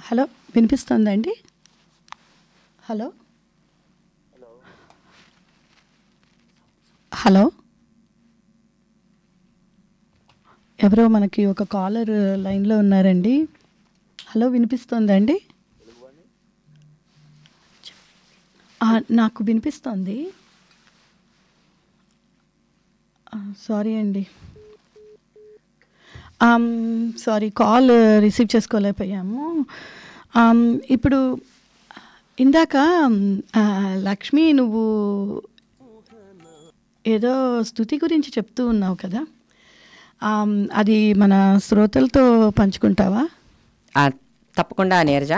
Hello వినిపిస్తుందండి hello hello ఎవరో మనకి ఒక కాలర్ లైన్లో ఉన్నారండి హలో వినిపిస్తుందండి ఆ, నాకు వినిపిస్తోంది సారీ అండి సారీ కాల్ రిసీవ్ చేసుకోలేకపోయాము ఆమ్, ఇప్పుడు ఇందాక ఆ, లక్ష్మి నువ్వు ఏదో స్థుతి గురించి చెప్తూ ఉన్నావు కదా ఆమ్, అది మన శ్రోతలతో పంచుకుంటావా ఆ, తప్పకుండా నీరజ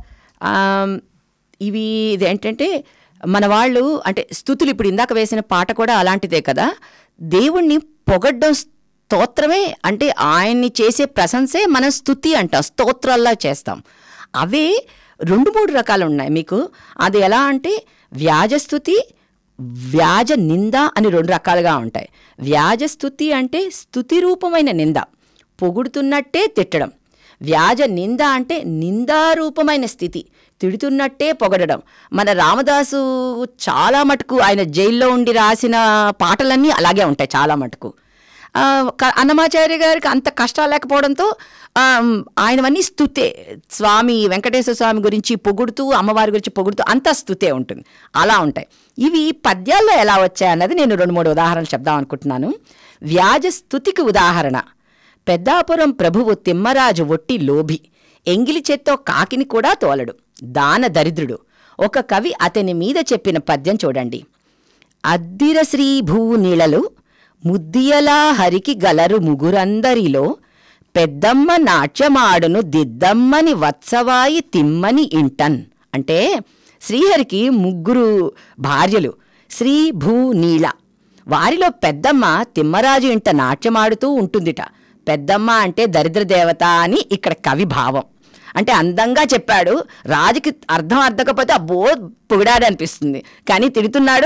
ఆమ్, ఇవి ఇది ఏంటంటే మన వాళ్ళు అంటే స్థుతులు ఇప్పుడు ఇందాక వేసిన పాట కూడా అలాంటిదే కదా దేవుణ్ణి పొగడ్డం స్తోత్రమే అంటే ఆయన్ని చేసే ప్రశంసే మనం స్థుతి అంటాం స్తోత్రాల్లా చేస్తాం అవే రెండు మూడు రకాలు ఉన్నాయి మీకు అది ఎలా అంటే వ్యాజస్థుతి వ్యాజ నింద అని రెండు రకాలుగా ఉంటాయి వ్యాజస్థుతి అంటే స్థుతి రూపమైన నింద పొగుడుతున్నట్టే తిట్టడం వ్యాజ నింద అంటే నిందారూపమైన స్థితి తిడుతున్నట్టే పొగడడం మన రామదాసు చాలా మటుకు ఆయన జైల్లో ఉండి రాసిన పాటలన్నీ అలాగే ఉంటాయి చాలా మటుకు ఆ, క- అన్నమాచార్య గారికి అంత కష్టాలు లేకపోవడంతో ఆ, ఆయనవన్నీ స్థుతే స్వామి వెంకటేశ్వర స్వామి గురించి పొగుడుతూ అమ్మవారి గురించి పొగుడుతూ అంతా స్థుతే ఉంటుంది అలా ఉంటాయి ఇవి పద్యాల్లో ఎలా వచ్చాయన్నది నేను రెండు మూడు ఉదాహరణలు చెప్దాం అనుకుంటున్నాను వ్యాజ స్థుతికి ఉదాహరణ పెద్దాపురం ప్రభువు తిమ్మరాజు ఒట్టి లోభి ఎంగిలి చేత్తో కాకిని కూడా తోలడు దాన దరిద్రుడు ఒక కవి అతని మీద చెప్పిన పద్యం చూడండి అద్దిర శ్రీ భూనీళలు ముద్దియలా హరికి గలరు ముగురందరిలో పెద్దమ్మ నాట్యమాడును దిద్దమ్మని వత్సవాయి తిమ్మని ఇంటన్ అంటే శ్రీహరికి ముగ్గురు భార్యలు శ్రీ భూ నీల వారిలో పెద్దమ్మ తిమ్మరాజు ఇంట నాట్యమాడుతూ ఉంటుందిట పెద్దమ్మ అంటే దరిద్ర దేవత అని ఇక్కడ కవి భావం అంటే అందంగా చెప్పాడు రాజుకి అర్థం అర్థకపోతే అబ్బో పొగిడాడు అనిపిస్తుంది కానీ తిడుతున్నాడు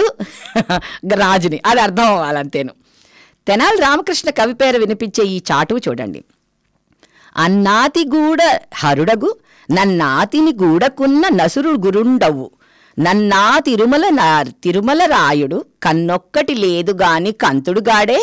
రాజుని అది అర్థం అవ్వాలంతేను తెనాలి రామకృష్ణ కవి పేరు వినిపించే ఈ చాటువు చూడండి అన్నాతి గూడ హరుడగు నన్నాతిని గూడకున్న నసురు గురుండవు నన్నా తిరుమల నా తిరుమల రాయుడు కన్నొక్కటి లేదు గాని కంతుడుగాడే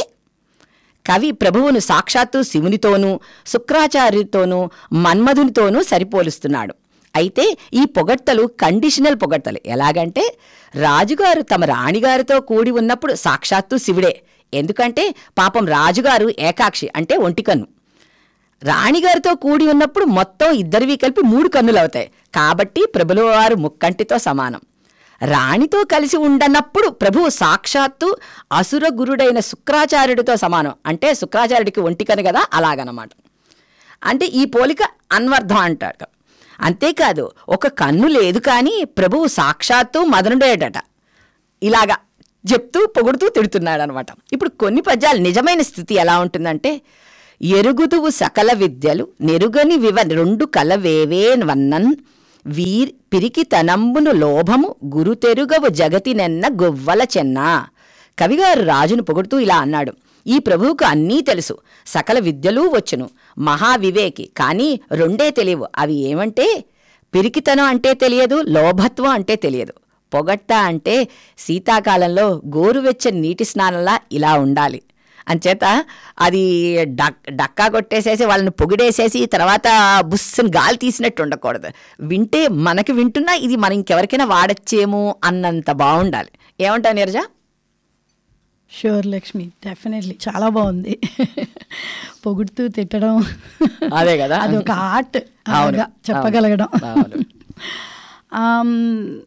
కవి ప్రభువును సాక్షాత్తు శివునితోనూ శుక్రాచార్యుతోనూ మన్మధునితోనూ సరిపోలుస్తున్నాడు అయితే ఈ పొగడ్తలు కండిషనల్ పొగడ్తలు ఎలాగంటే రాజుగారు తమ రాణిగారితో కూడి ఉన్నప్పుడు సాక్షాత్తు శివుడే ఎందుకంటే పాపం రాజుగారు ఏకాక్షి అంటే ఒంటికన్ను రాణిగారితో కూడి ఉన్నప్పుడు మొత్తం ఇద్దరివి కలిపి మూడు కన్నులు అవుతాయి కాబట్టి ప్రభుల వారు ముక్కంటితో సమానం రాణితో కలిసి ఉండనప్పుడు ప్రభువు సాక్షాత్తు అసుర గురుడైన శుక్రాచార్యుడితో సమానం అంటే శుక్రాచార్యుడికి ఒంటికను కదా అలాగనమాట అంటే ఈ పోలిక అన్వర్థం అంటాడు అంతేకాదు ఒక కన్ను లేదు కానీ ప్రభువు సాక్షాత్తు మదనుడేటట ఇలాగా చెప్తూ పొగుడుతూ తిడుతున్నాడు అనమాట ఇప్పుడు కొన్ని పద్యాలు నిజమైన స్థితి ఎలా ఉంటుందంటే ఎరుగుదువు సకల విద్యలు నెరుగని వివ రెండు కలవేవే వన్నన్ వీర్ పిరికి తనంబును లోభము గురుతెరుగవు జగతినెన్న గొవ్వల చెన్నా కవిగారు రాజును పొగుడుతూ ఇలా అన్నాడు ఈ ప్రభువుకు అన్నీ తెలుసు సకల విద్యలు వచ్చును మహావివేకి కానీ రెండే తెలియవు అవి ఏమంటే పిరికితనం అంటే తెలియదు లోభత్వం అంటే తెలియదు పొగట్ట అంటే శీతాకాలంలో గోరువెచ్చని నీటి స్నానంలా ఇలా ఉండాలి అంచేత అది డక్ డక్కా కొట్టేసేసి వాళ్ళని పొగిడేసేసి తర్వాత బుస్సుని గాలి తీసినట్టు ఉండకూడదు వింటే మనకి వింటున్నా ఇది మనం ఇంకెవరికైనా వాడచ్చేమో అన్నంత బాగుండాలి ఏమంటావు నీరజ షూర్ లక్ష్మి డెఫినెట్లీ చాలా బాగుంది పొగుడుతూ తిట్టడం అదే కదా. అది ఒక ఆర్ట్ అవును, చెప్పగలగడం అవును. ఆమ్,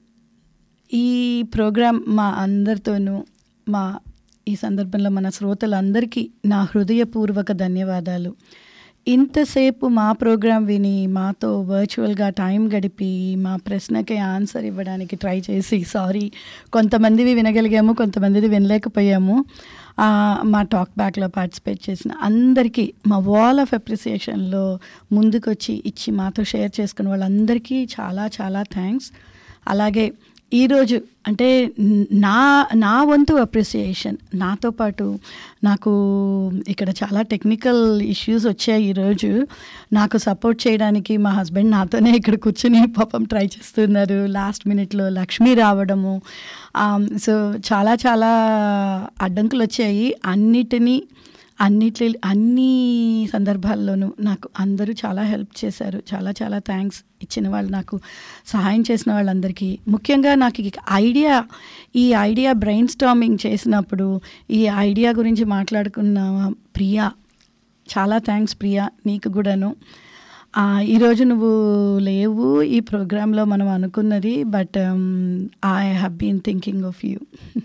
ఈ ప్రోగ్రాం మా అందరితోనూ మా ఈ సందర్భంలో మన శ్రోతలందరికీ నా హృదయపూర్వక ధన్యవాదాలు ఇంతసేపు మా ప్రోగ్రాం విని మాతో వర్చువల్గా టైం గడిపి మా ప్రశ్నకి ఆన్సర్ ఇవ్వడానికి ట్రై చేసి సారీ కొంతమందివి వినగలిగాము కొంతమందిది వినలేకపోయాము ఆ, మా టాక్ బ్యాక్లో పార్టిసిపేట్ చేసిన అందరికీ మా వాల్ ఆఫ్ అప్రిసియేషన్లో ముందుకొచ్చి ఇచ్చి మాతో షేర్ చేసుకున్న వాళ్ళందరికీ చాలా చాలా థ్యాంక్స్ అలాగే ఈరోజు అంటే నా నా వంతు అప్రిసియేషన్ నాతో పాటు నాకు ఇక్కడ చాలా టెక్నికల్ ఇష్యూస్ వచ్చాయి ఈరోజు నాకు సపోర్ట్ చేయడానికి మా హస్బెండ్ నాతోనే ఇక్కడ కూర్చుని పాపం ట్రై చేస్తున్నారు లాస్ట్ మినిట్లో లక్ష్మి రావడము సో చాలా చాలా అడ్డంకులు వచ్చాయి అన్నిటినీ అన్నిటి అన్ని సందర్భాల్లోనూ నాకు అందరూ చాలా హెల్ప్ చేశారు చాలా చాలా థ్యాంక్స్ ఇచ్చిన వాళ్ళు నాకు సహాయం చేసిన వాళ్ళందరికీ ముఖ్యంగా నాకు ఈ ఐడియా ఈ ఐడియా బ్రెయిన్ స్టామింగ్ చేసినప్పుడు ఈ ఐడియా గురించి మాట్లాడుకున్న ప్రియా చాలా థ్యాంక్స్ ప్రియా నీకు కూడాను ఆ, ఈరోజు నువ్వు లేవు ఈ ప్రోగ్రాంలో మనం అనుకున్నది but I have been thinking of you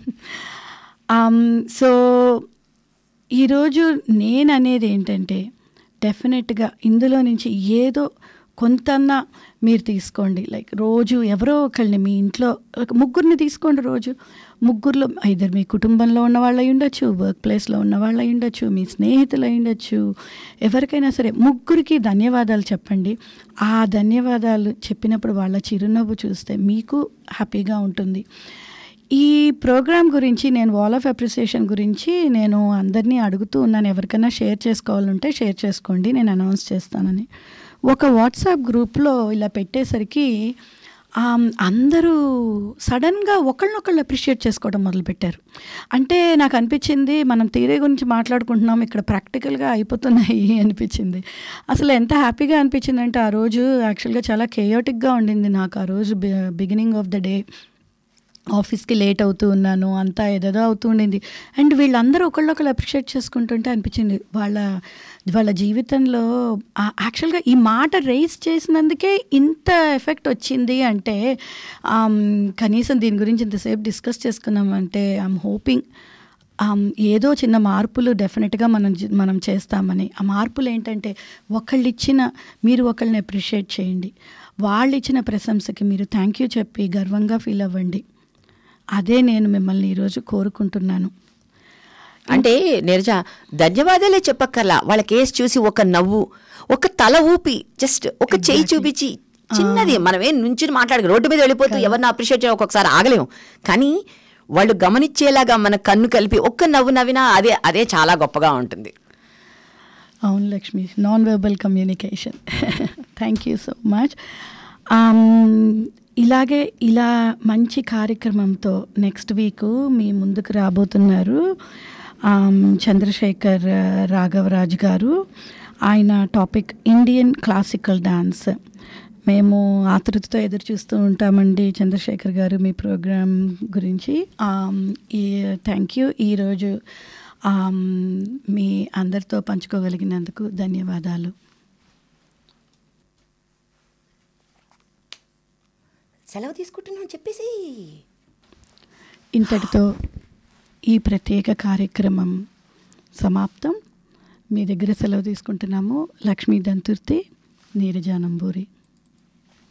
so ఈరోజు నేను అనేది ఏంటంటే డెఫినెట్గా ఇందులో నుంచి ఏదో కొంతన్నా మీరు తీసుకోండి లైక్ రోజు ఎవరో ఒకళ్ళని మీ ఇంట్లో ఒక ముగ్గురిని తీసుకోండి రోజు ముగ్గురులో ఇద్దరు మీ కుటుంబంలో ఉన్న వాళ్ళు అయి ఉండొచ్చు వర్క్ ప్లేస్లో ఉన్న వాళ్ళు అయి ఉండొచ్చు మీ స్నేహితులు అయి ఉండొచ్చు ఎవరికైనా సరే ముగ్గురికి ధన్యవాదాలు చెప్పండి ఆ ధన్యవాదాలు చెప్పినప్పుడు వాళ్ళ చిరునవ్వు చూస్తే మీకు హ్యాపీగా ఉంటుంది ఈ ప్రోగ్రామ్ గురించి నేను వాల్ ఆఫ్ అప్రిసియేషన్ గురించి నేను అందరినీ అడుగుతూ ఉన్నాను ఎవరికైనా షేర్ చేసుకోవాలంటే షేర్ చేసుకోండి నేను అనౌన్స్ చేస్తానని ఒక వాట్సాప్ గ్రూప్లో ఇలా పెట్టేసరికి ఆమ్, అందరూ సడన్గా ఒకళ్ళనొకళ్ళు అప్రిషియేట్ చేసుకోవడం మొదలుపెట్టారు అంటే నాకు అనిపించింది మనం థియరీ గురించి మాట్లాడుకుంటున్నాం ఇక్కడ ప్రాక్టికల్గా అయిపోతున్నాయి అనిపించింది అసలు ఎంత హ్యాపీగా అనిపించింది అంటే ఆ రోజు యాక్చువల్గా చాలా కేయోటిక్గా ఉండింది నాకు ఆ రోజు బిగినింగ్ ఆఫ్ ద డే ఆఫీస్కి లేట్ అవుతూ ఉన్నాను అంతా ఏదేదో అవుతూ ఉండింది అండ్ వీళ్ళందరూ ఒకళ్ళొకళ్ళు అప్రిషియేట్ చేసుకుంటుంటే అనిపించింది వాళ్ళ వాళ్ళ జీవితంలో ఆ- యాక్చువల్గా ఈ మాట రేస్ చేసినందుకే ఇంత ఎఫెక్ట్ వచ్చింది అంటే ఆమ్, కనీసం దీని గురించి ఇంతసేపు డిస్కస్ చేసుకున్నామంటే ఐఎమ్ హోపింగ్ ఆమ్, ఏదో చిన్న మార్పులు డెఫినెట్గా మనం జ- మనం చేస్తామని ఆ మార్పులు ఏంటంటే ఒకళ్ళు ఇచ్చిన మీరు ఒకళ్ళని అప్రిషియేట్ చేయండి వాళ్ళు ఇచ్చిన ప్రశంసకి మీరు థ్యాంక్ యూ చెప్పి గర్వంగా ఫీల్ అవ్వండి అదే నేను మిమ్మల్ని ఈరోజు కోరుకుంటున్నాను అంటే నీరజ ధన్యవాదాలే చెప్పక్కర్లా వాళ్ళ కేసు చూసి ఒక నవ్వు ఒక తల ఊపి జస్ట్ ఒక చెయ్యి చూపించి చిన్నది మనమేం నుంచి మాట్లాడక రోడ్డు మీద వెళ్ళిపోతూ ఎవరిని అప్రిషియేట్ చేయ ఒక్కొక్కసారి ఆగలేము కానీ వాళ్ళు గమనించేలాగా మన కన్ను కలిపి ఒక్క నవ్వు నవ్వినా అదే అదే చాలా గొప్పగా ఉంటుంది అవును Lakshmi non verbal communication thank you so much ఇలాగే ఇలా మంచి కార్యక్రమంతో నెక్స్ట్ వీక్ మీ ముందుకు రాబోతున్నారు ఆమ్, చంద్రశేఖర్ ఆ, రాఘవరాజ్ గారు ఆయన టాపిక్ ఇండియన్ క్లాసికల్ డాన్స్ మేము ఆతృతతో ఎదురు చూస్తూ ఉంటామండి చంద్రశేఖర్ గారు మీ ప్రోగ్రామ్ గురించి ఆమ్, ఈ థ్యాంక్ యూ ఈరోజు ఆమ్, మీ అందరితో పంచుకోగలిగినందుకు ధన్యవాదాలు సెలవు తీసుకుంటున్నాం చెప్పేసి ఇంతటితో ఈ ప్రత్యేక కార్యక్రమం సమాప్తం మీ దగ్గర సెలవు తీసుకుంటున్నాము లక్ష్మీ దంతుర్తి నీరజానంబూరి